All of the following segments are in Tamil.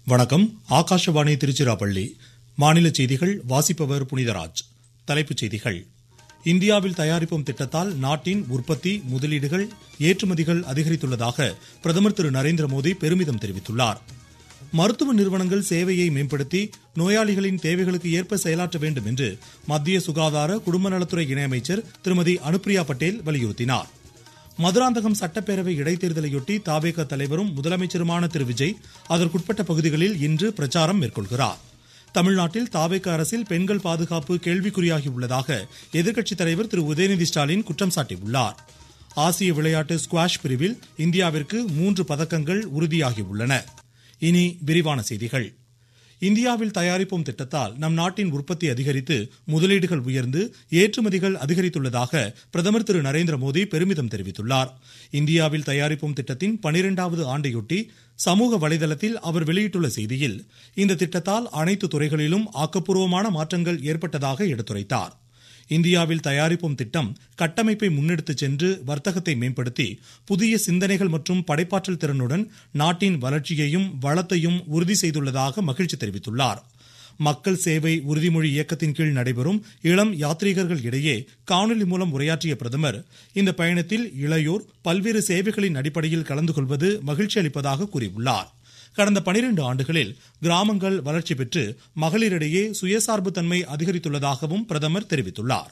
வணக்கம் ஆகாஷவாணி திருச்சிராப்பள்ளி மாநில செய்திகள் வாசிப்பவர் புனிதராஜ் தலைப்புச் செய்திகள் இந்தியாவில் தயாரிப்போம் திட்டத்தால் நாட்டின் உற்பத்தி முதலீடுகள் ஏற்றுமதிகள் அதிகரித்துள்ளதாக பிரதமர் திரு நரேந்திர மோடி பெருமிதம் தெரிவித்துள்ளார் மருத்துவ நிறுவனங்கள் சேவையை மேம்படுத்தி நோயாளிகளின் தேவைகளுக்கு ஏற்ப செயலாற்ற வேண்டும் என்று மத்திய சுகாதார குடும்ப நலத்துறை இணையமைச்சர் திருமதி அனுப்பிரியா பட்டேல் வலியுறுத்தினார் மதுராந்தகம் சட்டப்பேரவை இடைத்தேர்தலையொட்டி தாவேக தலைவரும் முதலமைச்சருமான திரு விஜய் அதற்குட்பட்ட பகுதிகளில் இன்று பிரச்சாரம் மேற்கொள்கிறார் தமிழ்நாட்டில் தாவேக அரசில் பெண்கள் பாதுகாப்பு கேள்விக்குறியாகியுள்ளதாக எதிர்க்கட்சித் தலைவர் திரு உதயநிதி ஸ்டாலின் குற்றம் சாட்டியுள்ளார் ஆசிய விளையாட்டு ஸ்குவாஷ் பிரிவில் இந்தியாவிற்கு மூன்று பதக்கங்கள் உறுதியாகியுள்ளன இனி விரிவான செய்திகள் இந்தியாவில் தயாரிப்போம் திட்டத்தால் நம் நாட்டின் உற்பத்தி அதிகரித்து முதலீடுகள் உயர்ந்து ஏற்றுமதிகள் அதிகரித்துள்ளதாக பிரதமர் திரு நரேந்திர மோடி பெருமிதம் தெரிவித்துள்ளார் இந்தியாவில் தயாரிப்போம் திட்டத்தின் பனிரெண்டாவது ஆண்டையொட்டி சமூக வலைதளத்தில் அவர் வெளியிட்டுள்ள செய்தியில் இந்த திட்டத்தால் அனைத்து துறைகளிலும் ஆக்கப்பூர்வமான மாற்றங்கள் ஏற்பட்டதாக எடுத்துரைத்தார் இந்தியாவில் தயாரிப்போம் திட்டம் கட்டமைப்பை முன்னெடுத்துச் சென்று வர்த்தகத்தை மேம்படுத்தி புதிய சிந்தனைகள் மற்றும் படைப்பாற்றல் திறனுடன் நாட்டின் வளர்ச்சியையும் வளத்தையும் உறுதி செய்துள்ளதாக மகிழ்ச்சி தெரிவித்துள்ளார் மக்கள் சேவை உறுதிமொழி இயக்கத்தின் கீழ் நடைபெறும் இளம் யாத்ரீகர்கள் இடையே காணொலி மூலம் உரையாற்றிய பிரதமர் இந்த பயணத்தில் இளையோர் பல்வேறு சேவைகளின் அடிப்படையில் கலந்து கொள்வது மகிழ்ச்சி அளிப்பதாக கூறியுள்ளார் கடந்த பனிரெண்டு ஆண்டுகளில் கிராமங்கள் வளர்ச்சி பெற்று மகளிரிடையே சுயசார்பு தன்மை அதிகரித்துள்ளதாகவும் பிரதமர் தெரிவித்துள்ளார்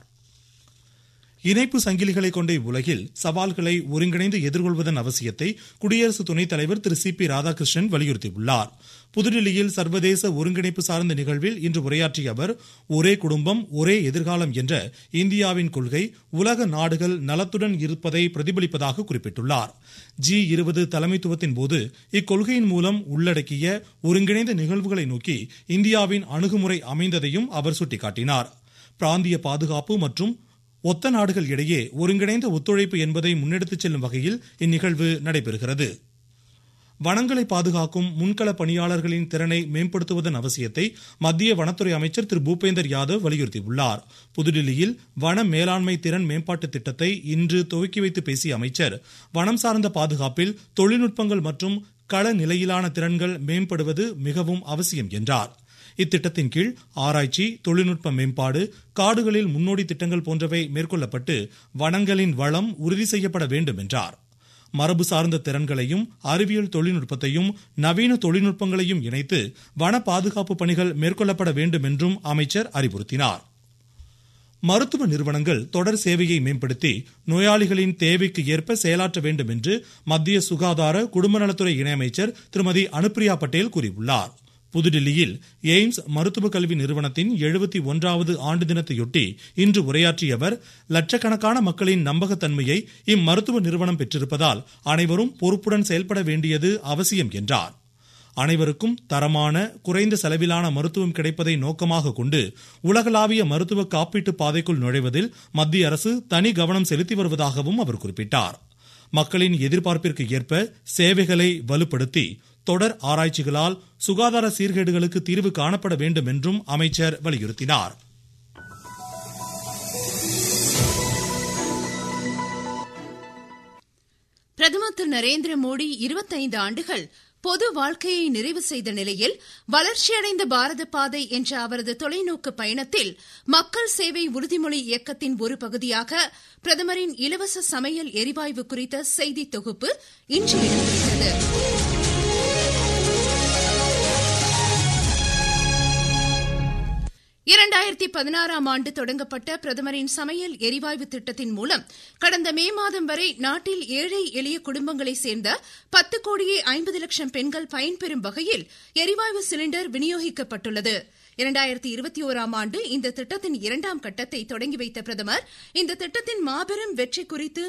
இணைப்பு சங்கிலிகளை கொண்ட இவ்வுலகில் சவால்களை ஒருங்கிணைந்து எதிர்கொள்வதன் அவசியத்தை குடியரசு துணைத் தலைவர் திரு சி பி ராதாகிருஷ்ணன் வலியுறுத்தியுள்ளார் புதுடில்லியில் சர்வதேச ஒருங்கிணைப்பு சார்ந்த நிகழ்வில் இன்று உரையாற்றிய அவர் ஒரே குடும்பம் ஒரே எதிர்காலம் என்ற இந்தியாவின் கொள்கை உலக நாடுகள் நலத்துடன் இருப்பதை பிரதிபலிப்பதாக குறிப்பிட்டுள்ளார் ஜி இருபது தலைமைத்துவத்தின் போது இக்கொள்கையின் மூலம் உள்ளடக்கிய ஒருங்கிணைந்த நிகழ்வுகளை நோக்கி இந்தியாவின் அணுகுமுறை அமைந்ததையும் அவர் சுட்டிக்காட்டினார் பிராந்திய பாதுகாப்பு மற்றும் ஒத்த நாடுகள் இடையே ஒருங்கிணைந்த ஒத்துழைப்பு என்பதை முன்னெடுத்துச் செல்லும் வகையில் இந்நிகழ்வு நடைபெறுகிறது வனங்களை பாதுகாக்கும் முன்கள பணியாளர்களின் திறனை மேம்படுத்துவதன் அவசியத்தை மத்திய வனத்துறை அமைச்சர் திரு பூபேந்தர் யாதவ் வலியுறுத்தியுள்ளார் புதுடில்லியில் வன மேலாண்மை திறன் மேம்பாட்டு திட்டத்தை இன்று துவக்கி வைத்து பேசிய அமைச்சர் வனம் சார்ந்த பாதுகாப்பில் தொழில்நுட்பங்கள் மற்றும் கள நிலையிலான திறன்கள் மேம்படுவது மிகவும் அவசியம் என்றார் இத்திட்டத்தின் கீழ் ஆராய்ச்சி தொழில்நுட்ப மேம்பாடு காடுகளில் முன்னோடி திட்டங்கள் போன்றவை மேற்கொள்ளப்பட்டு வனங்களின் வளம் உறுதி செய்யப்பட வேண்டும் என்றார் மரபு சார்ந்த திறன்களையும் அறிவியல் தொழில்நுட்பத்தையும் நவீன தொழில்நுட்பங்களையும் இணைத்து வன பாதுகாப்பு பணிகள் மேற்கொள்ளப்பட வேண்டும் என்றும் அமைச்சர் அறிவுறுத்தினார் மருத்துவ நிறுவனங்கள் தொடர் சேவையை மேம்படுத்தி நோயாளிகளின் தேவைக்கு ஏற்ப செயலாற்ற வேண்டும் என்று மத்திய சுகாதார குடும்ப நலத்துறை இணையமைச்சர் திருமதி அனுப்பிரியா பட்டேல் கூறியுள்ளார் புதுடில்லியில் எய்ம்ஸ் மருத்துவ கல்வி நிறுவனத்தின் எழுபத்தி ஒன்றாவது ஆண்டு தினத்தையொட்டி இன்று உரையாற்றிய அவர் லட்சக்கணக்கான மக்களின் நம்பகத்தன்மையை இம்மருத்துவ நிறுவனம் பெற்றிருப்பதால் அனைவரும் பொறுப்புடன் செயல்பட வேண்டியது அவசியம் என்றார் அனைவருக்கும் தரமான குறைந்த செலவிலான மருத்துவம் கிடைப்பதை நோக்கமாக கொண்டு உலகளாவிய மருத்துவ காப்பீட்டு பாதைக்குள் நுழைவதில் மத்திய அரசு தனி கவனம் செலுத்தி வருவதாகவும் அவர் குறிப்பிட்டார் மக்களின் எதிர்பார்ப்பிற்கு ஏற்ப சேவைகளை வலுப்படுத்தி தொடர் ஆராய்ச்சிகளால் சுகாதார சீர்கேடுகளுக்கு தீர்வு காணப்பட வேண்டும் என்றும் அமைச்சர் வலியுறுத்தினார் பிரதமர் திரு நரேந்திர மோடி இருபத்தைந்து ஆண்டுகள் பொது வாழ்க்கையை நிறைவு செய்த நிலையில் வளர்ச்சியடைந்த பாரத பாதை என்ற அவரது தொலைநோக்கு பயணத்தில் மக்கள் சேவை உறுதிமொழி இயக்கத்தின் ஒரு பகுதியாக பிரதமரின் இலவச சமையல் எரிவாயு குறித்த செய்தி தொகுப்பு இன்று இடம்பெறுகிறது இரண்டாயிரத்தி பதினாறாம் ஆண்டு தொடங்கப்பட்ட பிரதமரின் சமையல் எரிவாயு திட்டத்தின் மூலம் கடந்த மே மாதம் வரை நாட்டில் ஏழை எளிய குடும்பங்களைச் சேர்ந்த பத்து கோடியே ஐம்பது லட்சம் பெண்கள் பயன்பெறும் வகையில் எரிவாயு சிலிண்டர் விநியோகிக்கப்பட்டுள்ளது இரண்டாயிரத்தி இருபத்தி ஓராம் ஆண்டு இந்த திட்டத்தின் இரண்டாம் கட்டத்தை தொடங்கி வைத்த பிரதமர் இந்த திட்டத்தின் மாபெரும் வெற்றி குறித்து